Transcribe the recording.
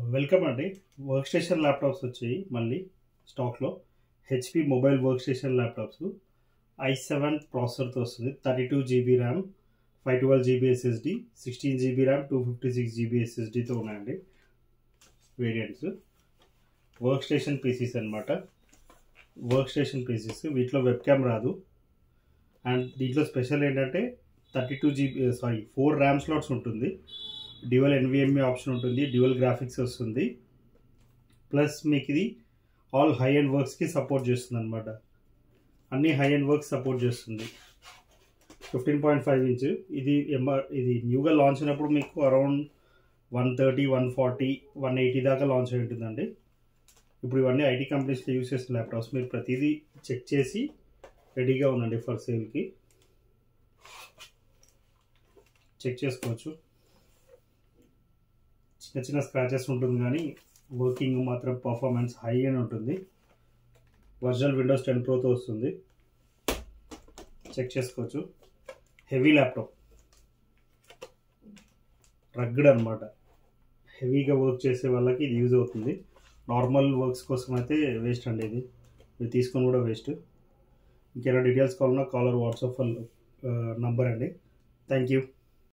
welcome అండి work workstation laptops వచ్చాయి మళ్ళీ స్టాక్లో HP mobile workstation laptops i seven ప్రాసెసర్తో వస్తుంది thirty two GB RAM five twelve GB SSD sixteen GB RAM two fifty six GB ఎస్ఎస్డితో ఉన్నాయండి variants workstation PCs అనమాట workstation PCs వీటిలో web cam రాదు and దీంట్లో special ఏంటంటే thirty two GB sorry four RAM slots ఉంటుంది dual NVMe option ఉంటుంది dual graphics వస్తుంది ప్లస్ మీకు ఇది ఆల్ హై అండ్ వర్క్స్కి సపోర్ట్ చేస్తుంది అనమాట అన్ని హై అండ్ వర్క్స్ సపోర్ట్ చేస్తుంది ఫిఫ్టీన్ పాయింట్ ఫైవ్ ఇంచ్ ఇది ఎంఆర్ ఇది న్యూగా లాంచ్ అయినప్పుడు మీకు around one thirty one forty one eighty దాకా లాంచ్ అయి ఉంటుందండి ఇప్పుడు ఇవన్నీ ఐటీ కంపెనీస్లో యూస్ చేసిన ల్యాప్టాప్స్ మీరు ప్రతిదీ చెక్ చేసి రెడీగా ఉందండి ఫర్ సేల్కి చెక్ చేసుకోవచ్చు చిన్న చిన్న స్క్రాచెస్ ఉంటుంది కానీ వర్కింగ్ మాత్రం పర్ఫార్మెన్స్ హై అని ఉంటుంది వర్జనల్ విండోస్ టెన్ ప్రోతో వస్తుంది చెక్ చేసుకోవచ్చు హెవీ ల్యాప్టాప్ రగ్గడ్ అనమాట హెవీగా వర్క్ చేసే వాళ్ళకి ఇది యూజ్ అవుతుంది నార్మల్ వర్క్స్ కోసం అయితే వేస్ట్ అండి ఇది మీరు తీసుకొని కూడా వేస్ట్ ఇంకేమైనా డీటెయిల్స్ కావాలన్నా కాలర్ వాట్సాప్ నంబర్ అండి థ్యాంక్ యూ